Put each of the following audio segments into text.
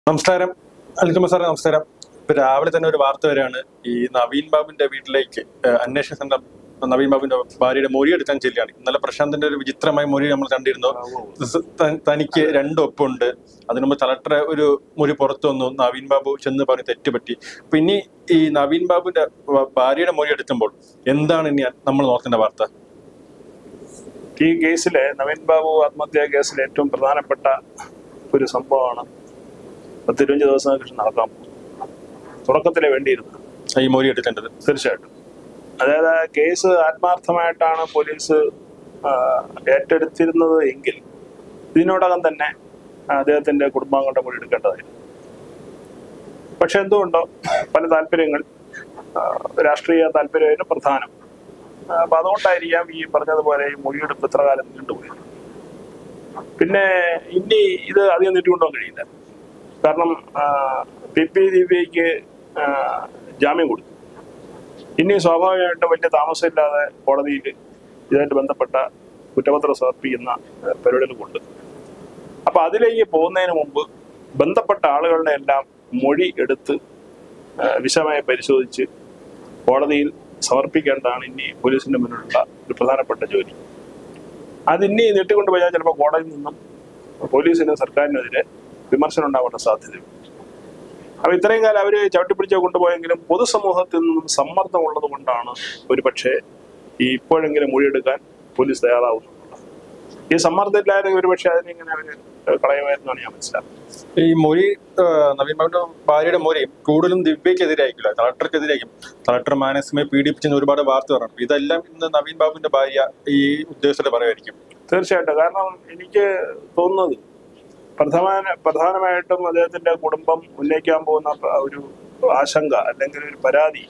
നമസ്കാരം അൽക്കുമ സാറേ നമസ്കാരം ഇപ്പൊ രാവിലെ തന്നെ ഒരു വാർത്ത വരികയാണ് ഈ നവീൻ ബാബുവിന്റെ വീട്ടിലേക്ക് ഏഹ്, അന്വേഷണ സംഘം നവീൻ ബാബുവിന്റെ ഭാര്യയുടെ മൊഴി എടുക്കാൻ ചെല്ലുകയാണ് ഇന്നലെ പ്രശാന്തിന്റെ ഒരു വിചിത്രമായ മൊഴി നമ്മൾ കണ്ടിരുന്നു സ് ത- തനിക്ക് രണ്ട് ഒപ്പുണ്ട് അതിനു മുമ്പ് കളക്ടറെ ഒരു മൊഴി പുറത്തു വന്നു നവീൻ ബാബു ചെന്ന് പറഞ്ഞ് തെറ്റുപറ്റി അപ്പൊ ഇനി ഈ നവീൻ ബാബുവിന്റെ വ- ഭാര്യയുടെ മൊഴി എടുക്കുമ്പോൾ എന്താണ് ഇനി നമ്മൾ നോക്കേണ്ട വാർത്ത ഈ കേസിലെ നവീൻ ബാബു ആത്മഹത്യാ കേസിലെ ഏറ്റവും പ്രധാനപ്പെട്ട ഒരു സംഭവമാണ് പത്തിരുപഞ്ച് ദിവസങ്ങൾക്ക് ശേഷം നടക്കാൻ പോകുന്നത് തുടക്കത്തിലെ വേണ്ടിയിരുന്നത് ഈ മൊഴി എടുക്കേണ്ടത് തീർച്ചയായിട്ടും അതായത് ആ കേസ് ആത്മാർത്ഥമായിട്ടാണ് പോലീസ് ആ, ഏറ്റെടുത്തിരുന്നത് എങ്കിൽ ഇതിനോടകം തന്നെ അദ്ദേഹത്തിന്റെ കുടുംബാംഗങ്ങളുടെ മൊഴി എടുക്കേണ്ടതായിരുന്നു പക്ഷെ എന്തുകൊണ്ടോ പല താല്പര്യങ്ങൾ ആ, രാഷ്ട്രീയ താല്പര്യമായിരുന്നു പ്രധാനം ആ, അപ്പൊ അതുകൊണ്ടായിരിക്കാം ഈ പറഞ്ഞതുപോലെ ഈ മൊഴിയെടുപ്പ് ഇത്ര കാലം നീണ്ടുപോയത് പിന്നെ ഇനി ഇത് അധികം നീട്ടിക്കൊണ്ടുപോകാൻ കഴിയില്ല കാരണം ആ, പി പി ദിവ്യയ്ക്ക് ആ, ജാമ്യം കൊടുത്തു ഇനി സ്വാഭാവികമായിട്ടും വലിയ താമസമില്ലാതെ കോടതിയിൽ ഇതുമായിട്ട് ബന്ധപ്പെട്ട കുറ്റപത്രം സമർപ്പിക്കുന്ന ആ, പരിപാടികളുണ്ട് അപ്പൊ അതിലേക്ക് പോകുന്നതിന് മുമ്പ് ബന്ധപ്പെട്ട ആളുകളുടെ എല്ലാം മൊഴി എടുത്ത് ആ, വിശദമായി പരിശോധിച്ച് കോടതിയിൽ സമർപ്പിക്കേണ്ടതാണ് ഇനി പോലീസിന്റെ മുന്നിലുള്ള ഒരു പ്രധാനപ്പെട്ട ജോലി അത് ഇനി നീട്ടിക്കൊണ്ട് പോയാൽ ചിലപ്പോൾ കോടതിയിൽ നിന്നും പോലീസിനും സർക്കാരിനെതിരെ വിമർശനം ഉണ്ടാവേണ്ട സാധ്യതയുണ്ട് അപ്പൊ ഇത്രയും കാലം അവര് ചവിട്ടിപ്പിടിച്ച് കൊണ്ടുപോയെങ്കിലും പൊതുസമൂഹത്തിൽ നിന്നും സമ്മർദ്ദം ഉള്ളത് കൊണ്ടാണ് ഒരു പക്ഷേ ഈ ഇപ്പോഴെങ്കിലും മൊഴിയെടുക്കാൻ പോലീസ് തയ്യാറാവുന്നത് ഈ സമ്മർദ്ദത്തിലായിരുന്നു ഒരു പക്ഷേ അതിനിങ്ങനെ അവര് കളയുമായിരുന്നാണ് ഞാൻ മനസ്സിലാക്കുന്നത് ഈ മൊഴി ഏഹ്, നവീൻ ബാബുവിന്റെ ഭാര്യയുടെ മൊഴി കൂടുതലും ദിവ്യക്കെതിരായിരിക്കില്ല കളക്ടർക്കെതിരായിരിക്കും കളക്ടർ മാനസികമായി പീഡിപ്പിച്ചെന്ന് ഒരുപാട് വാർത്ത പറഞ്ഞു ഇതെല്ലാം ഇന്ന് നവീൻ ബാബുവിന്റെ ഭാര്യ ഈ ഉദ്യോഗസ്ഥരെ പറയുമായിരിക്കും തീർച്ചയായിട്ടും കാരണം എനിക്ക് തോന്നുന്നത് പ്രധാന പ്രധാനമായിട്ടും അദ്ദേഹത്തിന്റെ കുടുംബം ഉന്നയിക്കാൻ പോകുന്ന പ- ഒരു ആശങ്ക അല്ലെങ്കിൽ ഒരു പരാതി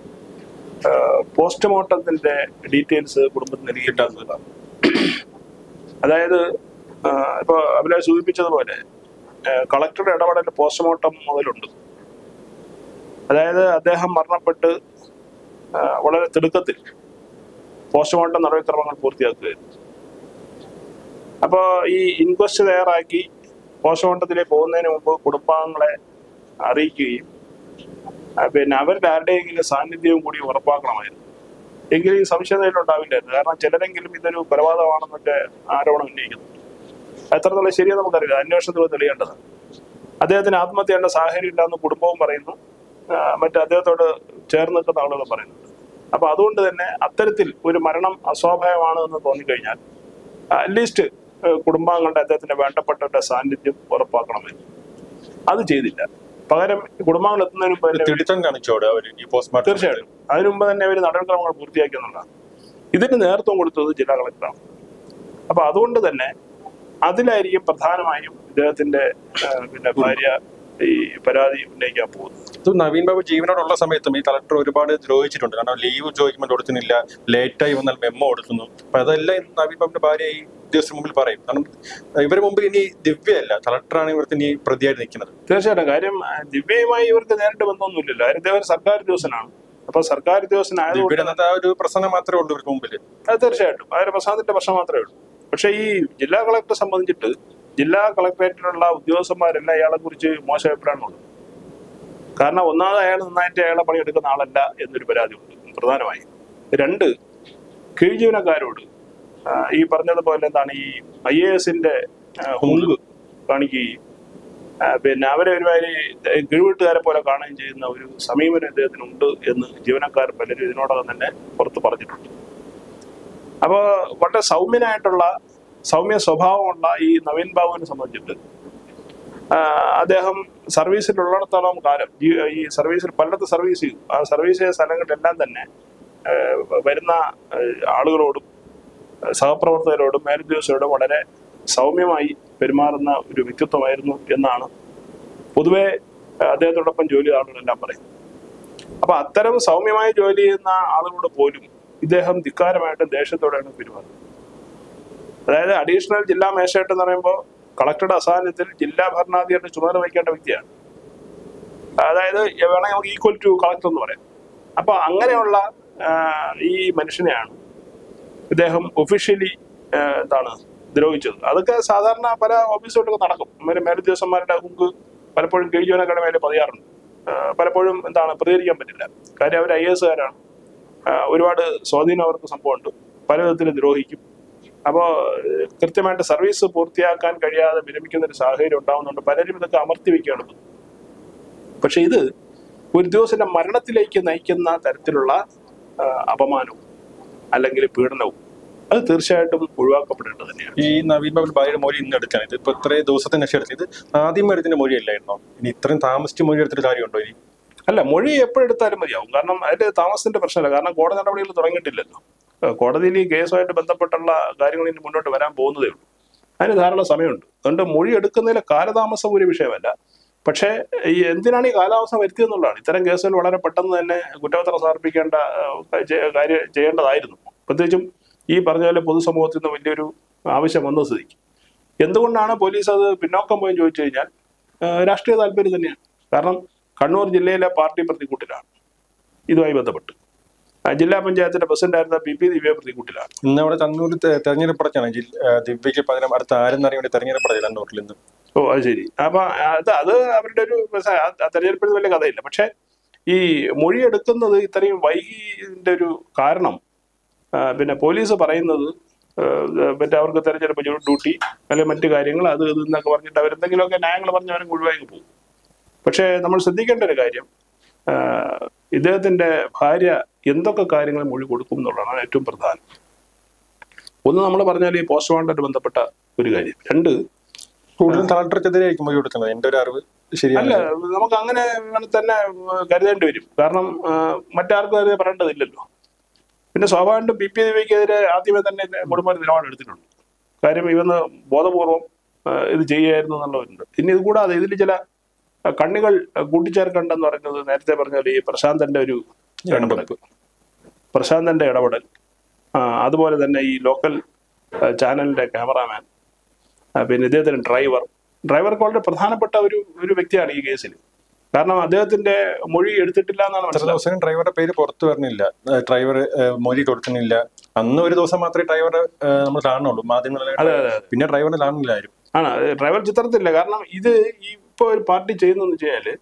പോസ്റ്റ്മോർട്ടത്തിന്റെ ഡീറ്റെയിൽസ് കുടുംബത്തിന് നൽകിയിട്ടാകുന്നതാണ് അതായത് ആ, ഇപ്പൊ അഭിലാഷ് സൂചിപ്പിച്ചതുപോലെ കളക്ടറുടെ ഇടപെടൽ പോസ്റ്റ്മോർട്ടം മുതലുണ്ട് അതായത് അദ്ദേഹം മരണപ്പെട്ട് ആ, വളരെ തിടുക്കത്തിൽ പോസ്റ്റ്മോർട്ടം നടപടിക്രമങ്ങൾ പൂർത്തിയാക്കുകയായിരുന്നു അപ്പോ ഈ ഇൻക്വസ്റ്റ് തയ്യാറാക്കി പോസ്റ്റ്മോർട്ടത്തിലേക്ക് പോകുന്നതിന് മുമ്പ് കുടുംബാംഗങ്ങളെ അറിയിക്കുകയും ആ, പിന്നെ അവരുടെ ആരുടെയെങ്കിലും സാന്നിധ്യവും കൂടി ഉറപ്പാക്കണമായിരുന്നു എങ്കിൽ ഈ സംശയം ഉണ്ടാവില്ലായിരുന്നു കാരണം ചിലരെങ്കിലും ഇതൊരു കൊലപാതകമാണെന്നൊക്കെ ആരോപണം ഉന്നയിക്കുന്നു എത്രത്തോളം ശരിയെന്ന് നമുക്കറിയില്ല അന്വേഷണത്തിൽ തെളിയേണ്ടതാണ് അദ്ദേഹത്തിന് ആത്മഹത്യ ചെയ്യേണ്ട സാഹചര്യം ഇല്ലെന്ന് കുടുംബവും പറയുന്നു ആ, മറ്റ് അദ്ദേഹത്തോട് ചേർന്ന് നിൽക്കുന്ന ആളുകൾ പറയുന്നുണ്ട് അപ്പൊ അതുകൊണ്ട് തന്നെ അത്തരത്തിൽ ഒരു മരണം അസ്വാഭാവികമാണ് എന്ന് തോന്നിക്കഴിഞ്ഞാൽ അറ്റ്ലീസ്റ്റ് കുടുംബാംഗങ്ങളുടെ അദ്ദേഹത്തിന്റെ വേണ്ടപ്പെട്ടവരുടെ സാന്നിധ്യം ഉറപ്പാക്കണമായിരുന്നു അത് ചെയ്തില്ല പകരം കുടുംബാംഗങ്ങൾ എത്തുന്നതിന് മുമ്പ് തന്നെ തിടുത്തം കാണിച്ചോട് അവര് ഈ പോസ്റ്റ്മോർട്ടം തീർച്ചയായിട്ടും അതിനു മുമ്പ് തന്നെ അവർ നടപടിക്രമങ്ങൾ പൂർത്തിയാക്കി എന്നുള്ളതാണ് ഇതിന് നേതൃത്വം കൊടുത്തത് ജില്ലാ കളക്ടറാണ് അപ്പൊ അതുകൊണ്ട് തന്നെ അതിലായിരിക്കും പ്രധാനമായും ഇദ്ദേഹത്തിന്റെ ആ, പിന്നെ ഭാര്യ ഈ പരാതി ഉന്നയിക്കാൻ പോകുന്നത് ഇത് നവീൻ ബാബു ജീവനോടുള്ള സമയത്തും ഈ കളക്ടർ ഒരുപാട് ദ്രോഹിച്ചിട്ടുണ്ട് കാരണം ലീവ് ചോദിക്കുമ്പോൾ കൊടുക്കുന്നില്ല ലേറ്റായി വന്നാൽ മെമ്മോ കൊടുക്കുന്നു അപ്പൊ അതെല്ലാം ഇന്ന് നവീൻ ബാബുവിന്റെ ഭാര്യ ഈ ഉദ്യോഗസ്ഥർ മുമ്പിൽ പറയും കാരണം ഇവര് മുമ്പിൽ ഇനി ദിവ്യയല്ല കളക്ടറാണ് ഇവർക്ക് ഇനി പ്രതിയായിട്ട് നിൽക്കുന്നത് തീർച്ചയായിട്ടും കാര്യം ആ, ദിവ്യയുമായി ഇവർക്ക് നേരിട്ട് ബന്ധമൊന്നുമില്ലല്ലോ കാര്യം ഇദ്ദേഹം ഒരു സർക്കാർ ഉദ്യോഗസ്ഥനാണ് അപ്പൊ സർക്കാർ ഉദ്യോഗസ്ഥനായതുകൊണ്ട് ദിവ്യയുടെ അന്നത്തെ ആ ഒരു പ്രശ്നം മാത്രമേ ഉള്ളൂ ഇവർക്ക് മുമ്പിൽ അത് തീർച്ചയായിട്ടും അതൊരു പ്രസാദത്തിന്റെ പ്രശ്നം മാത്രമേ ഉള്ളൂ പക്ഷെ ഈ ജില്ലാ കളക്ടറെ സംബന്ധിച്ചിട്ട് ജില്ലാ കളക്ടറേറ്റിലുള്ള ഉദ്യോഗസ്ഥന്മാരെല്ലാം ഇയാളെ കുറിച്ച് മോശം അഭിപ്രായമുണ്ട് കാരണം ഒന്നാമത് അയാൾ നന്നായിട്ട് അയാളെ പണിയെടുക്കുന്ന ആളല്ല എന്നൊരു പരാതി ഉണ്ട് പ്രധാനമായും രണ്ട് കീഴ് ജീവനക്കാരോട് ആ, ഈ പറഞ്ഞതുപോലെ എന്താണ് ഈ ഐ എ എസിന്റെ ഹുങ്ക് കാണിക്കുകയും ആ, പിന്നെ അവരെ ഒരുമാതിരി കീഴ്വീട്ടുകാരെ പോലെ കാണുകയും ചെയ്യുന്ന ഒരു സമീപനം ഇദ്ദേഹത്തിനുണ്ട് എന്ന് ജീവനക്കാർ പലരും ഇതിനോടകം തന്നെ പുറത്ത് പറഞ്ഞിട്ടുണ്ട് അപ്പോ വളരെ സൗമ്യനായിട്ടുള്ള സൗമ്യ സ്വഭാവമുള്ള ഈ നവീൻ ബാബുവിനെ സംബന്ധിച്ചിട്ട് ആ, അദ്ദേഹം സർവീസിലുള്ളിടത്തോളം കാലം ഈ- ഈ സർവീസിൽ പലയിടത്ത് സർവീസ് ചെയ്തു ആ സർവീസ് ചെയ്ത സ്ഥലങ്ങളിലെല്ലാം തന്നെ ആ, വരുന്ന ആ, ആളുകളോടും ആ, സഹപ്രവർത്തകരോടും മേലുദ്യോഗസ്ഥരോടും വളരെ സൗമ്യമായി പെരുമാറുന്ന ഒരു വ്യക്തിത്വമായിരുന്നു എന്നാണ് പൊതുവെ ആ, അദ്ദേഹത്തോടൊപ്പം ജോലി ചെയ്ത ആളുകളെല്ലാം പറയുന്നത് അപ്പൊ അത്തരം സൗമ്യമായി ജോലി ചെയ്യുന്ന ആളുകളോട് പോലും ഇദ്ദേഹം ധിക്കാരമായിട്ടും ദേഷ്യത്തോടെയാണ് പെരുമാറുന്നത് അതായത് അഡീഷണൽ ജില്ലാ മേശായിട്ട് എന്ന് പറയുമ്പോൾ കളക്ടറുടെ അസാന്നിധ്യത്തിൽ ജില്ലാ ഭരണാധികാരിയുടെ ചുമതല വഹിക്കേണ്ട വ്യക്തിയാണ് അതായത് വേണമെങ്കിൽ നമുക്ക് ഈക്വൽ ടു കളക്ടർ എന്ന് പറയാം അപ്പൊ അങ്ങനെയുള്ള ആ, ഈ മനുഷ്യനെയാണ് ഇദ്ദേഹം ഒഫീഷ്യലി എന്താണ് ദ്രോഹിച്ചത് അതൊക്കെ സാധാരണ പല ഓഫീസുകളിലൊക്കെ നടക്കും മേലുദ്യോഗസ്ഥന്മാരുടെ മുമ്പ് പലപ്പോഴും കിഴിജോനൊക്കെ മേലെ പതിയാറുണ്ട് ആ, പലപ്പോഴും എന്താണ് പ്രതികരിക്കാൻ പറ്റില്ല കാര്യം അവർ ഐ എസ് കാരാണ് ഒരുപാട് സ്വാധീനം അവർക്ക് സംഭവമുണ്ട് പല വിധത്തിലും ദ്രോഹിക്കും അപ്പോൾ കൃത്യമായിട്ട് സർവീസ് പൂർത്തിയാക്കാൻ കഴിയാതെ വിരമിക്കുന്ന ഒരു സാഹചര്യം ഉണ്ടാകുന്നുണ്ട് പലരും ഇതൊക്കെ അമർത്തി വയ്ക്കുകയാണ് ഇപ്പം. പക്ഷെ ഇത് ഒരു ഉദ്യോഗസ്ഥന്റെ മരണത്തിലേക്ക് നയിക്കുന്ന തരത്തിലുള്ള ആ, അപമാനവും അല്ലെങ്കിൽ പീഡനവും അത് തീർച്ചയായിട്ടും ഒഴിവാക്കപ്പെടേണ്ടത് തന്നെയാണ് ഈ നവീൻ ബാബു ഭാര്യയുടെ മൊഴി ഇന്ന് എടുക്കാൻ ഇത് ഇപ്പൊ ഇത്രയും ദിവസത്തിന് ശേഷം എടുത്തത് ഇത് ആദ്യം എടുത്തിന്റെ മൊഴി അല്ലായിരുന്നോ ഇനി ഇത്രയും താമസിച്ച് മൊഴി എടുത്തിട്ട് കാര്യമുണ്ടോ ഇനി അല്ല മൊഴി എപ്പോഴെടുത്താലും മതിയാവും കാരണം അതിന്റെ താമസത്തിന്റെ പ്രശ്നമല്ല കാരണം കോടതി നടപടികൾ തുടങ്ങിയിട്ടില്ലല്ലോ ഏഹ് കോടതിയിൽ ഈ കേസുമായിട്ട് ബന്ധപ്പെട്ടുള്ള കാര്യങ്ങൾ ഇനി മുന്നോട്ട് വരാൻ പോകുന്നതേ ഉള്ളൂ അതിന് ധാരാളം സമയമുണ്ട് അതുകൊണ്ട് മൊഴി എടുക്കുന്നതിലെ കാലതാമസം ഒരു വിഷയമല്ല പക്ഷേ ഈ എന്തിനാണ് ഈ കാലതാമസം വരുത്തിയെന്നുള്ളതാണ് ഇത്തരം കേസുകൾ വളരെ പെട്ടെന്ന് തന്നെ കുറ്റപത്രം സമർപ്പിക്കേണ്ട ഏഹ്, ചെ- കാര്യം ചെയ്യേണ്ടതായിരുന്നു പ്രത്യേകിച്ചും ഈ പറഞ്ഞ പോലെ പൊതുസമൂഹത്തിൽ നിന്ന് വലിയൊരു ആവശ്യം വന്ന സ്ഥിതിക്ക് എന്തുകൊണ്ടാണ് പോലീസ് അത് പിന്നോക്കം പോയി ചോദിച്ചു കഴിഞ്ഞാൽ ഏഹ്, രാഷ്ട്രീയ താല്പര്യം തന്നെയാണ് കാരണം കണ്ണൂർ ജില്ലയിലെ പാർട്ടി പ്രതിക്കൂട്ടിലാണ് ഇതുമായി ബന്ധപ്പെട്ട് ആ, ജില്ലാ പഞ്ചായത്തിന്റെ പ്രസിഡന്റായിരുന്ന പി പി ദിവ്യ പ്രതിക്കൂട്ടിലാണ് ഇന്ന് അവിടെ കണ്ണൂർ തെ- തെരഞ്ഞെടുപ്പ് അടച്ചാണ് ജില്ല- ആ, ദിവ്യക്ക് പകരം അടുത്ത ആരെന്നറിയാൻ വേണ്ടി തെരഞ്ഞെടുപ്പ് അടച്ചില്ല കണ്ണൂരിൽ ഇന്ന് ഓ അത് ശരി അപ്പൊ അത് അത് അവരുടെ ഒരു പ്രശ്നം. ആ- ആ തെരഞ്ഞെടുപ്പിൽ വലിയ കഥയില്ല പക്ഷെ ഈ മൊഴി എടുക്കുന്നത് ഇത്രയും വൈകിന്റെ ഒരു കാരണം ആ, പിന്നെ പോലീസ് പറയുന്നത് ആ, മറ്റേ അവർക്ക് തെരഞ്ഞെടുപ്പ് ഡ്യൂട്ടി അല്ലെങ്കിൽ മറ്റു കാര്യങ്ങൾ അത് ഇത് എന്നൊക്കെ പറഞ്ഞിട്ട് അവരെന്തെങ്കിലുമൊക്കെ ന്യായങ്ങൾ പറഞ്ഞ് അവരും ഒഴിവാക്കി പോകും പക്ഷേ നമ്മൾ ശ്രദ്ധിക്കേണ്ട ഒരു കാര്യം ആ, ഇദ്ദേഹത്തിന്റെ ഭാര്യ എന്തൊക്കെ കാര്യങ്ങൾ മൊഴി കൊടുക്കും എന്നുള്ളതാണ് ഏറ്റവും പ്രധാനം ഒന്ന് നമ്മൾ പറഞ്ഞാൽ ഈ പോസ്റ്റ്മോർട്ടമായിട്ട് ബന്ധപ്പെട്ട ഒരു കാര്യം രണ്ട് കൂടുതലും കളക്ടർക്കെതിരെയായിരിക്കും മൊഴി കൊടുക്കുന്നത് എന്റെ ഒരു അറിവ് അല്ല ശരിയല്ല നമുക്ക് അങ്ങനെ വേണം തന്നെ കരുതേണ്ടി വരും കാരണം ആ, മറ്റാർക്കും അത് പറയേണ്ടതില്ലല്ലോ പിന്നെ സ്വാഭാവികമായിട്ടും ബി പി ദേവിക്കെതിരെ ആദ്യമേ തന്നെ കുടുംബം നിലപാട് എടുത്തിട്ടുണ്ട് കാര്യം ഇവന്ന് ബോധപൂർവം ആ, ഇത് ചെയ്യുമായിരുന്നു എന്നുള്ളവരുണ്ട് ഇനി ഇത് കൂടാതെ ഇതിൽ ചില ആ, കണ്ണികൾ കൂട്ടിച്ചേർക്കണ്ടെന്ന് പറയുന്നത് നേരത്തെ പറഞ്ഞ പോലെ ഈ പ്രശാന്തന്റെ ഒരു ഇടപെടൽ പ്രശാന്തന്റെ ഇടപെടൽ ആ, അതുപോലെ തന്നെ ഈ ലോക്കൽ ആ, ചാനലിന്റെ ക്യാമറാമാൻ ആ, പിന്നെ ഇദ്ദേഹത്തിന് ഡ്രൈവർ ഡ്രൈവർക്ക് വളരെ പ്രധാനപ്പെട്ട ഒരു ഒരു വ്യക്തിയാണ് ഈ കേസിൽ കാരണം അദ്ദേഹത്തിന്റെ മൊഴി എടുത്തിട്ടില്ല എന്നാണ് ഇത്ര മനസ്സിലാക്കുന്നത് ദിവസം ഡ്രൈവറുടെ പേര് പുറത്തു വരണില്ല ഡ്രൈവർ മൊഴി കൊടുക്കുന്നില്ല അന്ന് ഒരു ദിവസം മാത്രമേ ഡ്രൈവറെ നമ്മൾ കാണുന്നുള്ളൂ മാധ്യമങ്ങളിൽ അതെ അതെ പിന്നെ ഡ്രൈവറിനെ കാണുന്നില്ല ആരും ആണ് അത് ഡ്രൈവർ ചിത്രത്തില്ല കാരണം ഇത് ഈ ഇപ്പൊ ഒരു പാർട്ടി ചെയ്യുന്നതെന്ന് വെച്ചാല്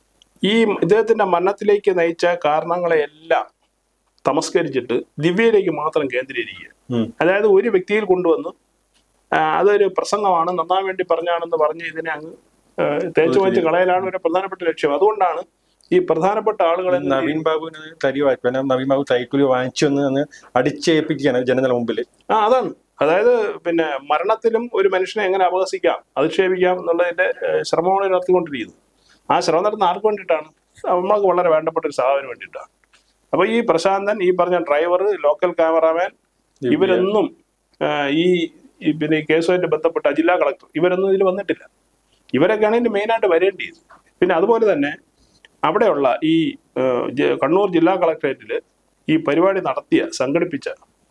ഈ ഇദ്ദേഹത്തിന്റെ മരണത്തിലേക്ക് നയിച്ച കാരണങ്ങളെയെല്ലാം തമസ്കരിച്ചിട്ട് ദിവ്യയിലേക്ക് മാത്രം കേന്ദ്രീകരിക്കുക ഉം. അതായത് ഒരു വ്യക്തിയിൽ കൊണ്ടുവന്ന് ആ, അതൊരു പ്രസംഗമാണ് നന്നാൻ വേണ്ടി പറഞ്ഞാണെന്ന് പറഞ്ഞ് ഇതിനെ അങ്ങ് ആ, തേച്ചു വെച്ച് കളയലാണ് ഒരു പ്രധാനപ്പെട്ട ലക്ഷ്യം അതുകൊണ്ടാണ് ഈ പ്രധാനപ്പെട്ട ആളുകളെ നവീൻ ബാബുവിന് തരി വായ്പ നവീൻ ബാബു കൈക്കൂലി വാങ്ങിച്ചു എന്ന് അന്ന് അടിച്ചേൽപ്പിക്കുകയാണ് ജനങ്ങളുടെ മുമ്പിൽ ആ അതാണ് അതായത് പിന്നെ മരണത്തിലും ഒരു മനുഷ്യനെ എങ്ങനെ അപഹസിക്കാം അധിക്ഷേപിക്കാം എന്നുള്ളതിന്റെ ഏഹ്, ശ്രമമാണ് ഇവർ നടത്തിക്കൊണ്ടിരിക്കുന്നത് ആ ശ്രമം നടത്തുന്ന ആർക്ക് വേണ്ടിയിട്ടാണ് നമ്മൾക്ക് വളരെ വേണ്ടപ്പെട്ട ഒരു സഹാവിന് വേണ്ടിയിട്ടാണ് അപ്പൊ ഈ പ്രശാന്തൻ ഈ പറഞ്ഞ ഡ്രൈവർ ലോക്കൽ ക്യാമറാമാൻ ഇവരൊന്നും ഏഹ്, ഈ ഈ പിന്നെ ഈ കേസുമായിട്ട് ബന്ധപ്പെട്ട ജില്ലാ കളക്ടർ ഇവരൊന്നും ഇതിൽ വന്നിട്ടില്ല ഇവരൊക്കെയാണ് ഇതിന്റെ മെയിനായിട്ട് വരേണ്ടത് പിന്നെ അതുപോലെ തന്നെ അവിടെയുള്ള ഈ ഏഹ്, ജ- കണ്ണൂർ ജില്ലാ കളക്ടറേറ്റിൽ ഈ പരിപാടി നടത്തിയ സംഘടിപ്പിച്ച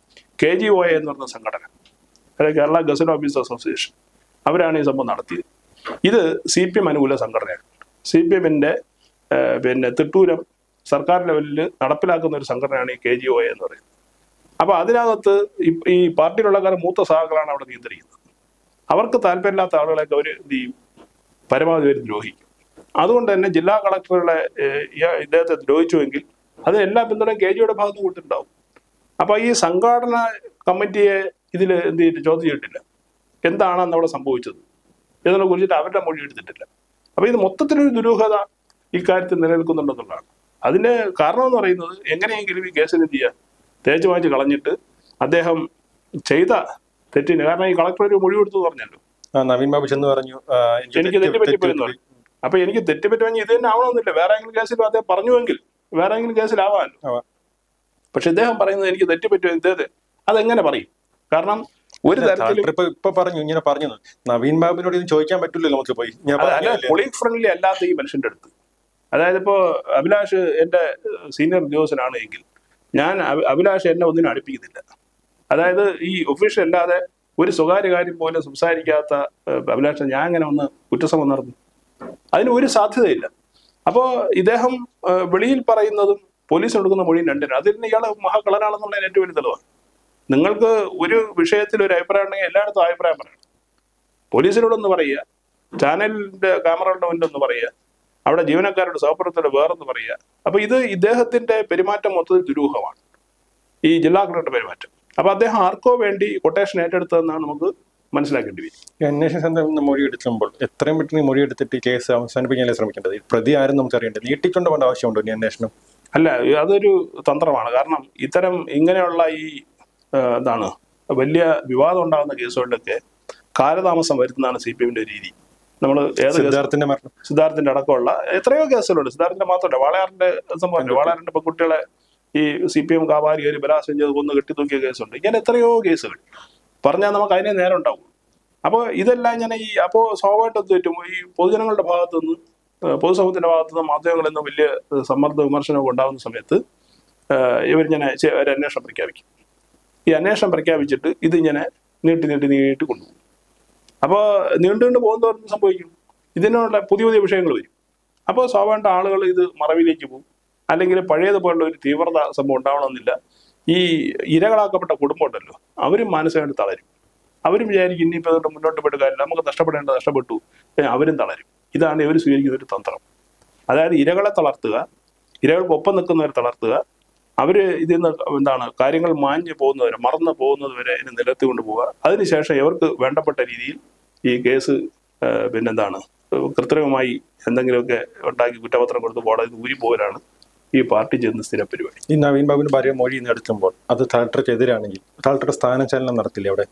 കെ ജി ഒ എ എന്ന് പറഞ്ഞ സംഘടന അതായത് കേരള ഗസറ്റ് ഓഫീസർ അസോസിയേഷൻ അവരാണ് ഈ സംഭവം നടത്തിയത് ഇത് സി പി എം അനുകൂല സംഘടനയാണ് സി പി എമ്മിന്റെ പിന്നെ തിട്ടൂരം സർക്കാർ ലെവലിൽ നടപ്പിലാക്കുന്ന ഒരു സംഘടനയാണ് ഈ കെ ജി ഒ എ എന്ന് പറയുന്നത് അപ്പൊ അതിനകത്ത് ഈ- ഈ പാർട്ടിയിലുള്ള കാര്യം മൂത്ത സഹാക്കളാണ് അവിടെ നിയന്ത്രിക്കുന്നത് അവർക്ക് താല്പര്യമില്ലാത്ത ആളുകളെയൊക്കെ അവർ എന്ത് ചെയ്യും പരമാവധി അവർ ദ്രോഹിക്കും അതുകൊണ്ട് തന്നെ ജില്ലാ കളക്ടറുടെ ഏഹ്, ഇയ- ഇദ്ദേഹത്തെ ദ്രോഹിച്ചുവെങ്കിൽ അത് എല്ലാ പിന്തുണയും കെ ജിയുടെ ഭാഗത്ത് കൂട്ടുണ്ടാവും അപ്പൊ ഈ സംഘാടന കമ്മിറ്റിയെ ഇതിൽ എന്ത് ചെയ്തിട്ട് ചോദ്യം ചെയ്തിട്ടില്ല എന്താണ് അന്ന് അവിടെ സംഭവിച്ചത് ഇതിനെ കുറിച്ചിട്ട് അവരുടെ മൊഴി എടുത്തിട്ടില്ല അപ്പൊ ഇത് മൊത്തത്തിലൊരു ദുരൂഹത ഇക്കാര്യത്തിൽ നിലനിൽക്കുന്നുണ്ടെന്നുള്ളതാണ് അതിന്റെ കാരണം എന്ന് പറയുന്നത് എങ്ങനെയെങ്കിലും ഈ കേസിൽ എന്ത് ചെയ്യുക തേച്ച് വാങ്ങിച്ച് കളഞ്ഞിട്ട് അദ്ദേഹം ചെയ്ത തെറ്റിന് കാരണം ഈ കളക്ടർ ഒരു മൊഴി കൊടുത്തു പറഞ്ഞല്ലോ ആ നവീൻ ബാബു ചെന്ന് പറഞ്ഞു ആ, എനിക്ക് തെറ്റ് തെറ്റ് പറ്റിപ്പോയെന്ന് തെറ്റ് പറഞ്ഞു അപ്പൊ എനിക്ക് തെറ്റ് പറ്റുമെങ്കിൽ ഇത് തന്നെ ആവണമെന്നില്ല വേറെ ഏതെങ്കിലും കേസിൽ അദ്ദേഹം പറഞ്ഞുവെങ്കിൽ വേറെ ഏതെങ്കിലും കേസിലാവാമല്ലോ ആവാം. പക്ഷെ ഇദ്ദേഹം പറയുന്നത് എനിക്ക് തെറ്റ് പറ്റുമോ ഇദ്ദേഹത്തെ അതെങ്ങനെ പറയും കാരണം ഒരു തരത്തിലും കളക്ടർ ഇപ്പൊ ഇപ്പൊ പറഞ്ഞു ഇങ്ങനെ പറഞ്ഞു നവീൻ ബാബുവിനോട് ഇത് ചോദിക്കാൻ പറ്റില്ലല്ലോ നമുക്ക് പോയി ഞാൻ അത് അല്ല പറഞ്ഞില്ലേ? പൊളിറ്റിക് ഫ്രണ്ട്ലി അല്ലാത്ത ഈ മനുഷ്യന്റെ അടുത്ത് അതായത് ഇപ്പോ അഭിലാഷ് എന്റെ സീനിയർ ഉദ്യോഗസ്ഥനാണ് എങ്കിൽ ഞാൻ അഭി- അഭിലാഷ് എന്നെ ഒന്നിനും അടുപ്പിക്കുന്നില്ല അതായത് ഈ ഒഫീഷ്യൽ അല്ലാതെ ഒരു സ്വകാര്യ കാര്യം പോലും സംസാരിക്കാത്ത ഏഹ്, അഭിലാഷ് ഞാൻ അങ്ങനെ ഒന്ന് കുറ്റസമം നടന്നു അതിന് ഒരു സാധ്യതയില്ല അപ്പോൾ ഇദ്ദേഹം ഏഹ്, വെളിയിൽ പറയുന്നതും പോലീസ് എടുക്കുന്ന മൊഴിയും രണ്ടിനും അതിൽ നിന്ന് ഇയാൾ മഹാകളനാണെന്നുള്ളതിന് ഏറ്റവും വലിയ തെളിവാണ് നിങ്ങൾക്ക് ഒരു വിഷയത്തിൽ ഒരു അഭിപ്രായം ഉണ്ടെങ്കിൽ എല്ലായിടത്തും അഭിപ്രായം പറയണം പോലീസിനോടൊന്ന് പറയുക ചാനലിന്റെ ക്യാമറകളുടെ മുന്നിൽ ഒന്ന് പറയുക അവിടെ ജീവനക്കാരുടെ സഹപ്രവർത്തകരുടെ വേറൊന്ന് പറയുക അപ്പൊ ഇത് ഇദ്ദേഹത്തിന്റെ പെരുമാറ്റം മൊത്തത്തിൽ ദുരൂഹമാണ് ഈ ജില്ലാ കളക്ടറുടെ പെരുമാറ്റം അപ്പൊ അദ്ദേഹം ആർക്കോ വേണ്ടി കൊട്ടേഷൻ ഏറ്റെടുത്തതെന്നാണ് നമുക്ക് മനസ്സിലാക്കേണ്ടി വരും ഈ അന്വേഷണ സംഘം ഇന്ന് മൊഴി എടുക്കുമ്പോൾ എത്രയും പെട്ടെന്ന് ഈ മൊഴി എടുത്തിട്ട് ഈ കേസ് അവസാനിപ്പിക്കാനല്ലേ ശ്രമിക്കേണ്ടത് ഈ പ്രതി ആരും നമുക്ക് അറിയേണ്ടത് നീട്ടിക്കൊണ്ട് പോകേണ്ട ആവശ്യമുണ്ടോ ഈ അന്വേഷണം അല്ല അതൊരു തന്ത്രമാണ് കാരണം ഇത്തരം ഇങ്ങനെയുള്ള ഈ ആ, എന്താണ് വലിയ വിവാദം ഉണ്ടാകുന്ന കേസുകളിലൊക്കെ കാലതാമസം വരുത്തുന്നതാണ് സി പി എമ്മിന്റെ രീതി നമ്മൾ ഏത് കേസ് സിദ്ധാർത്ഥിന്റെ മരണം സിദ്ധാർത്ഥിന്റെ അടക്കമുള്ള എത്രയോ കേസുകളുണ്ട് സിദ്ധാർത്ഥിന്റെ മാത്രമല്ല വാളയാറിന്റെ സംഭവം വാളയാറിന്റെ പെൺകുട്ടികളെ ഈ സി പി എം കാവാരി കയറി ബലാത്സംഗം ചെയ്ത് കൊന്ന് കെട്ടിത്തൂക്കിയ കേസുണ്ട് ഇങ്ങനെ എത്രയോ കേസുകൾ പറഞ്ഞാൽ നമുക്ക് അതിനെ നേരം ഉണ്ടാവും അപ്പോൾ ഇതെല്ലാം ഇങ്ങനെ ഈ അപ്പോൾ സ്വാഭാവികമായിട്ടും എന്ത് പറ്റും ഈ പൊതുജനങ്ങളുടെ ഭാഗത്തു നിന്ന് ഏഹ് പൊതുസമൂഹത്തിന്റെ ഭാഗത്തു നിന്ന് മാധ്യമങ്ങളിൽ നിന്ന് വലിയ ഏഹ് സമ്മർദ്ദ വിമർശനമൊക്കെ ഉണ്ടാകുന്ന സമയത്ത് ഏഹ് ഇവരിങ്ങനെ ചെ- ഒരു അന്വേഷണം പ്രഖ്യാപിക്കും ഈ അന്വേഷണം പ്രഖ്യാപിച്ചിട്ട് ഇതിങ്ങനെ നീട്ടി നീട്ടി നീട്ടി കൊണ്ടുപോകും അപ്പോൾ നീണ്ടു നീണ്ടു പോകുന്നവർ സംഭവിക്കും ഇതിനുള്ള പുതിയ പുതിയ വിഷയങ്ങൾ വരും അപ്പോൾ സ്വാഭാവിക ആളുകൾ ഇത് മറവിലേക്ക് പോകും അല്ലെങ്കിൽ പഴയതുപോലുള്ള ഒരു തീവ്രത സംഭവം ഉണ്ടാവണമെന്നില്ല ഈ ഇരകളാക്കപ്പെട്ട കുടുംബം ഉണ്ടല്ലോ അവരും മാനസികമായിട്ട് തളരും അവരും വിചാരിക്കും ഇനിയിപ്പോൾ അതുകൊണ്ട് മുന്നോട്ട് പോയിട്ട് കാര്യമില്ല നമുക്ക് നഷ്ടപ്പെടേണ്ടത് നഷ്ടപ്പെട്ടു ഏ, അവരും തളരും ഇതാണ് ഇവർ സ്വീകരിക്കുന്ന ഒരു തന്ത്രം അതായത് ഇരകളെ തളർത്തുക ഇരകൾക്കൊപ്പം നിൽക്കുന്നവരെ തളർത്തുക അവര് ഇതിൽ നിന്ന് എന്താണ് കാര്യങ്ങൾ മാഞ്ഞു പോകുന്നവരെ മറന്നു പോകുന്നത് വരെ ഇതിനെ നിലത്തി കൊണ്ടുപോവുക അതിനുശേഷം ഇവർക്ക് വേണ്ടപ്പെട്ട രീതിയിൽ ഈ കേസ് ആ, പിന്നെന്താണ് കൃത്രിമമായി എന്തെങ്കിലുമൊക്കെ ഉണ്ടാക്കി കുറ്റപത്രം കൊടുത്ത് കോടതി ഊരിപ്പോരാണ് ഈ പാർട്ടി ചെയ്യുന്ന സ്ഥിര പരിപാടി ഈ നവീൻ ബാബുവിന്റെ ഭാര്യ മൊഴി ഇന്ന് എടുക്കുമ്പോൾ അത് കളക്ടർക്ക് എതിരാണെങ്കിൽ കളക്ടർ സ്ഥാനചലനം നടത്തില്ലേ അവിടെ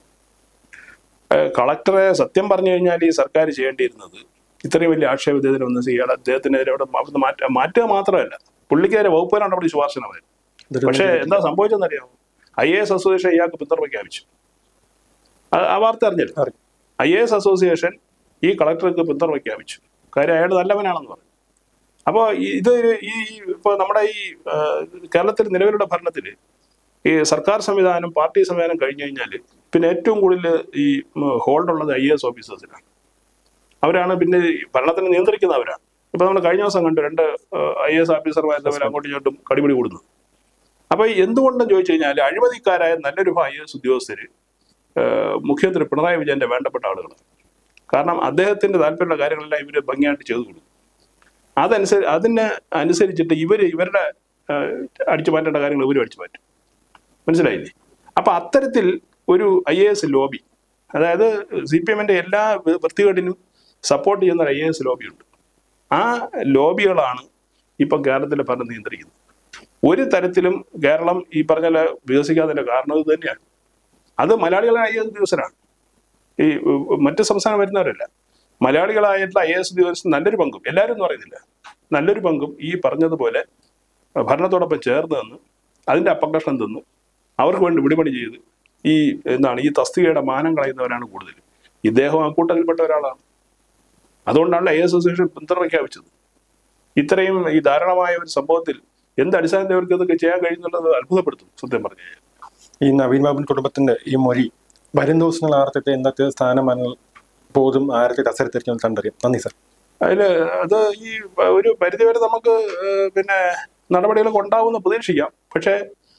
ഏഹ് കളക്ടറെ സത്യം പറഞ്ഞു കഴിഞ്ഞാൽ ഈ സർക്കാർ ചെയ്യേണ്ടിയിരുന്നത് ഇത്രയും വലിയ ആക്ഷേപത്തിനൊന്നും ചെയ്യാതെ അദ്ദേഹത്തിനെതിരെ അവിടെ അവിടുന്ന് മാറ്റ മാറ്റുക മാത്രമല്ല പുള്ളിക്കെതിരെ വകുപ്പ് നടപടി ശുപാർശനമായിരുന്നു ഇതൊരു പക്ഷേ എന്താ സംഭവിച്ചെന്നറിയാമോ ഐ എ എസ് അസോസിയേഷൻ ഇയാൾക്ക് പിന്തുണ പ്രഖ്യാപിച്ചു ആ- ആ വാർത്ത അറിഞ്ഞില്ല അറിഞ്ഞു. ഐ എ എസ് അസോസിയേഷൻ ഈ കളക്ടർക്ക് പിന്തുണ പ്രഖ്യാപിച്ചു കാര്യം അയാൾ നല്ലവനാണെന്ന് പറഞ്ഞു അപ്പോൾ ഇത് ഈ ഇപ്പോൾ നമ്മുടെ ഈ ആ, കേരളത്തിൽ നിലവിലുള്ള ഭരണത്തിൽ ഈ സർക്കാർ സംവിധാനം പാർട്ടി സംവിധാനം കഴിഞ്ഞു കഴിഞ്ഞാൽ പിന്നെ ഏറ്റവും കൂടുതൽ ഈ ഹോൾഡ് ഉള്ളത് ഐ എ എസ് ഓഫീസേഴ്സിനാണ് അവരാണ് പിന്നെ ഈ ഭരണത്തിനെ നിയന്ത്രിക്കുന്നവരാണ് ഇപ്പൊ നമ്മൾ കഴിഞ്ഞ ദിവസം കണ്ടു രണ്ട് ഐ എസ് ഓഫീസർമാർ തമ്മിൽ അങ്ങോട്ടും ഇങ്ങോട്ടും കടിപിടി കൂടുന്നു അപ്പൊ എന്തുകൊണ്ടെന്ന് ചോദിച്ചു കഴിഞ്ഞാൽ അഴിമതിക്കാരായ നല്ലൊരു ഐ എസ് ഉദ്യോഗസ്ഥര് ഏഹ്, മുഖ്യമന്ത്രി പിണറായി വിജയന്റെ വേണ്ടപ്പെട്ട ആളുകളാണ് കാരണം അദ്ദേഹത്തിന്റെ താല്പര്യമുള്ള കാര്യങ്ങളെല്ലാം ഇവര് ഭംഗിയായിട്ട് ചെയ്തു കൊടുക്കും അതനുസരി അതിന് അനുസരിച്ചിട്ട് ഇവര് ഇവരുടെ ഏഹ്, അടിച്ചു മാറ്റേണ്ട കാര്യങ്ങൾ ഇവരും അടിച്ചു മാറ്റും മനസ്സിലായില്ലേ അപ്പൊ അത്തരത്തിൽ ഒരു ഐ എ എസ് ലോബി അതായത് സി പി എമ്മിന്റെ എല്ലാ വൃ- വൃത്തികേടിനും സപ്പോർട്ട് ചെയ്യുന്ന ഒരു ഐ എ എസ് ലോബിയുണ്ട് ആ ലോബികളാണ് ഇപ്പം കേരളത്തിലെ ഭരണം നിയന്ത്രിക്കുന്നത് ഒരു തരത്തിലും കേരളം ഈ പറഞ്ഞ പോലെ വികസിക്കാതിന്റെ കാരണം ഇത് തന്നെയാണ് അത് മലയാളികളായ ഐ എസ് ഉദ്യോഗസ്ഥരാണ് ഈ ഉ- മറ്റ് സംസ്ഥാനം വരുന്നവരല്ല മലയാളികളായിട്ടുള്ള ഐ എസ് ഉദ്യോഗസ്ഥർ നല്ലൊരു പങ്കും എല്ലാവരും എന്ന് പറയുന്നില്ല നല്ലൊരു പങ്കും ഈ പറഞ്ഞതുപോലെ ഭരണത്തോടൊപ്പം ചേർന്ന് നിന്ന് അതിന്റെ അപകർഷണം തിന്ന് അവർക്ക് വേണ്ടി വിടുപണി ചെയ്ത് ഈ എന്താണ് ഈ തസ്തികയുടെ മാനം കളയുന്നവരാണ് കൂടുതൽ ഇദ്ദേഹം ആ കൂട്ടത്തിൽപ്പെട്ട ഒരാളാണ് അതുകൊണ്ടാണ് ഐ എസ് അസോസിയേഷൻ പിന്തുണ പ്രഖ്യാപിച്ചത് ഇത്രയും ഈ ദാരുണമായ ഒരു സംഭവത്തിൽ എന്ത് അടിസ്ഥാനത്തിൽ അവർക്ക് ഇതൊക്കെ ചെയ്യാൻ കഴിയുന്നുള്ളത് അത്ഭുതപ്പെടുത്തും സത്യം പറഞ്ഞു കഴിഞ്ഞാൽ ഈ നവീൻ ബാബുൻ കുടുംബത്തിന്റെ ഈ മൊഴി വരും ദിവസങ്ങൾ ആർത്തിട്ട് എന്തൊക്കെ സ്ഥാനമാനങ്ങൾ പോതും ആരത്തെ അസരത്തിരിക്കും കണ്ടറിയാം നന്ദി സർ അതില് അത് ഈ ഒരു പരിധിവരെ നമുക്ക് ഏഹ്, പിന്നെ നടപടികളൊക്കെ ഉണ്ടാവുമെന്ന് പ്രതീക്ഷിക്കാം പക്ഷേ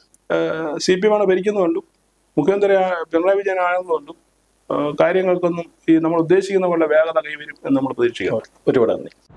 സി പി എം ആണ് ഭരിക്കുന്നതുകൊണ്ടും മുഖ്യമന്ത്രി ആ- പിണറായി വിജയൻ ആണെന്നുകൊണ്ടും ഏഹ്, കാര്യങ്ങൾക്കൊന്നും ഈ നമ്മൾ ഉദ്ദേശിക്കുന്ന പോലെ വേഗത കൈവരും എന്ന് നമ്മൾ പ്രതീക്ഷിക്കാം ഒരുപാട് നന്ദി